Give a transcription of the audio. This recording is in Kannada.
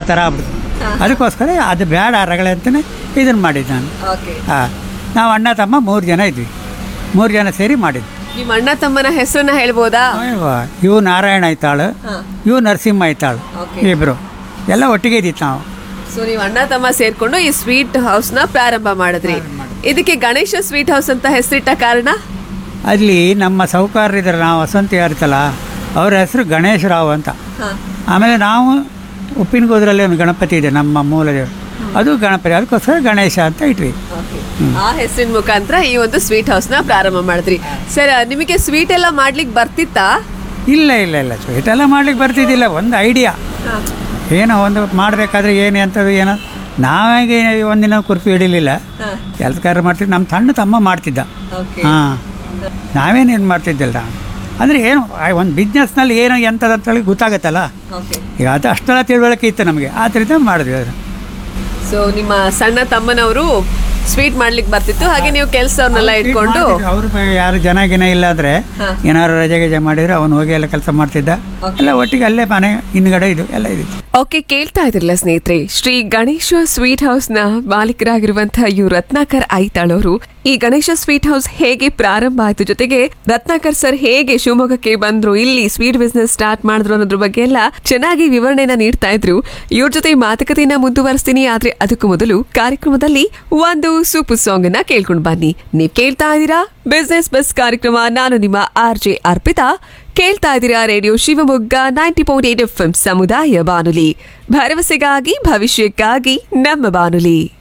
ಥರ ಆಗ್ಬಿಡ್ತು ಅದಕ್ಕೋಸ್ಕರ ಅದು ಬೇಡ ರಗಳೆ ಅಂತಲೇ ಇದನ್ನು ಮಾಡಿದ್ದು ನಾನು ಓಕೆ ಹಾಂ ನಾವು ಅಣ್ಣ ತಮ್ಮ ಮೂರು ಜನ ಇದ್ವಿ ಮೂರು ಜನ ಸೇರಿ ಮಾಡಿದ್ವಿ ನಿಮ್ಮ ಅಣ್ಣ ತಮ್ಮನ ಹೆಸರನ್ನ ಹೇಳ್ಬೋದಾ ಇವು ನಾರಾಯಣ ಐತಾಳು ಇವು ನರಸಿಂಹ ಐತಾಳು Okay. ಇಬ್ಬರು ಎಲ್ಲ ಒಟ್ಟಿಗೆ ಇದ್ದಿತ್ತು ನಾವು ಸೊ ನೀವು ಅಣ್ಣ ತಮ್ಮ ಸೇರ್ಕೊಂಡು ಈ ಸ್ವೀಟ್ ಹೌಸ್ ನ ಪ್ರಾರಂಭ ಮಾಡಿದ್ರಿ ಇದಕ್ಕೆ ಗಣೇಶ ಸ್ವೀಟ್ ಹೌಸ್ ಅಂತ ಹೆಸರಿಟ್ಟ ಕಾರಣ ಅಲ್ಲಿ ನಮ್ಮ ಸೌಕಾರ್ಯರಿದ್ದಾರೆ ನಾವು ವಸಂತ ಇರ್ತಲ್ಲ ಅವ್ರ ಹೆಸರು ಗಣೇಶ ರಾವ್ ಅಂತ ಆಮೇಲೆ ನಾವು ಉಪ್ಪಿನಗೋದ್ರಲ್ಲಿ ಒಂದು ಗಣಪತಿ ಇದೆ ನಮ್ಮ ಮೂಲ ದೇವರು ಅದು ಗಣಪತಿ ಅದಕ್ಕೋಸ್ಕರ ಗಣೇಶ ಅಂತ ಇಟ್ವಿ ಆ ಹೆಸರಿನ ಮುಖಾಂತರ ಈ ಒಂದು ಸ್ವೀಟ್ ಹೌಸ್ ನ ಪ್ರಾರಂಭ ಮಾಡಿದ್ರಿ ಸರ್ ನಿಮಗೆ ಸ್ವೀಟ್ ಎಲ್ಲ ಮಾಡ್ಲಿಕ್ಕೆ ಬರ್ತಿತ್ತಾ ಇಲ್ಲ ಇಲ್ಲ ಇಲ್ಲ ಸ್ವೀಟ್ ಎಲ್ಲ ಮಾಡ್ಲಿಕ್ಕೆ ಬರ್ತಿದ್ದಿಲ್ಲ ಒಂದು ಐಡಿಯಾ ಏನೋ ಒಂದು ಮಾಡಬೇಕಾದ್ರೆ ಏನು ಎಂಥದ್ದು ಏನೋ ನಾವಾಗೆ ಒಂದಿನ ಕುರ್ಪಿ ಹಿಡಿಲಿಲ್ಲ ಕೆಲಸಕಾರ ಮಾಡ್ತಿದ್ದು ನಮ್ಮ ಸಣ್ಣ ತಮ್ಮ ಮಾಡ್ತಿದ್ದ ಓಕೆ ಹಾಂ ನಾವೇನೇನು ಮಾಡ್ತಿದ್ದಿಲ್ಲ ನಾವು ಅಂದರೆ ಏನು ಒಂದು ಬಿಸ್ನೆಸ್ನಲ್ಲಿ ಏನು ಎಂಥದ್ದು ಅಂತೇಳಿ ಗೊತ್ತಾಗತ್ತಲ್ಲ ಓಕೆ ಈಗ ಅದು ಅಷ್ಟೆಲ್ಲ ತಿಳುವಳಿಕೆ ಇತ್ತು ನಮಗೆ ಆದ್ದರಿಂದ ಮಾಡಿದ್ವಿ ಅದು ಸೊ ನಿಮ್ಮ ಸಣ್ಣ ತಮ್ಮನವರು ಸ್ವೀಟ್ ಮಾಡ್ಲಿಕ್ಕೆ ಬರ್ತಿತ್ತು ಹಾಗೆ ನೀವು ಕೆಲಸವನ್ನೆಲ್ಲ ಇಟ್ಕೊಂಡು ಅವರು ಯಾರು ಜನ ಗಿನ ಇಲ್ಲ ಅಂದರೆ ಏನಾದ್ರು ರಜೆ ಗಿಜೆ ಮಾಡಿದ್ರೆ ಅವನು ಹೋಗಿ ಎಲ್ಲ ಕೆಲಸ ಮಾಡ್ತಿದ್ದ ಎಲ್ಲ ಒಟ್ಟಿಗೆ ಅಲ್ಲೇ ಮನೆ ಹಿಂದ್ಗಡೆ ಇದು ಎಲ್ಲ ಇದಿತ್ತು ಓಕೆ ಕೇಳ್ತಾ ಇದ್ರಲ್ಲ ಸ್ನೇಹಿತರೆ ಶ್ರೀ ಗಣೇಶ ಸ್ವೀಟ್ ಹೌಸ್ ನ ಮಾಲೀಕರಾಗಿರುವಂತಹ ಇವ್ ರತ್ನಾಕರ್ ಐತಾಳ್ ಅವರು ಈ ಗಣೇಶ ಸ್ವೀಟ್ ಹೌಸ್ ಹೇಗೆ ಪ್ರಾರಂಭ ಆಯ್ತು ಜೊತೆಗೆ ರತ್ನಾಕರ್ ಸರ್ ಹೇಗೆ ಶಿವಮೊಗ್ಗಕ್ಕೆ ಬಂದ್ರು ಇಲ್ಲಿ ಸ್ವೀಟ್ ಬಿಸ್ನೆಸ್ ಸ್ಟಾರ್ಟ್ ಮಾಡಿದ್ರು ಅನ್ನೋದ್ರ ಬಗ್ಗೆ ಎಲ್ಲ ಚೆನ್ನಾಗಿ ವಿವರಣೆನ ನೀಡ್ತಾ ಇದ್ರು ಇವ್ರ ಜೊತೆ ಮಾತುಕತೆಯನ್ನ ಮುಂದುವರಿಸ್ತೀನಿ ಆದ್ರೆ ಅದಕ್ಕೂ ಮೊದಲು ಕಾರ್ಯಕ್ರಮದಲ್ಲಿ ಒಂದು ಸೂಪರ್ ಸಾಂಗ್ ಅನ್ನ ಕೇಳ್ಕೊಂಡು ಬನ್ನಿ ನೀವ್ ಕೇಳ್ತಾ ಇದ್ದೀರಾ ಬಿಸ್ನೆಸ್ ಬಸ್ ಕಾರ್ಯಕ್ರಮ ನಾನು ನಿಮ್ಮ ಆರ್ ಜೆ ಅರ್ಪಿತಾ ಕೇಳ್ತಾ ಇದ್ದೀರಾ radio Shivamogga ninety point eight F ಸಮುದಾಯ ಬಾನುಲಿ ಭರವಸೆಗಾಗಿ ಭವಿಷ್ಯಕ್ಕಾಗಿ ನಮ್ಮ ಬಾನುಲಿ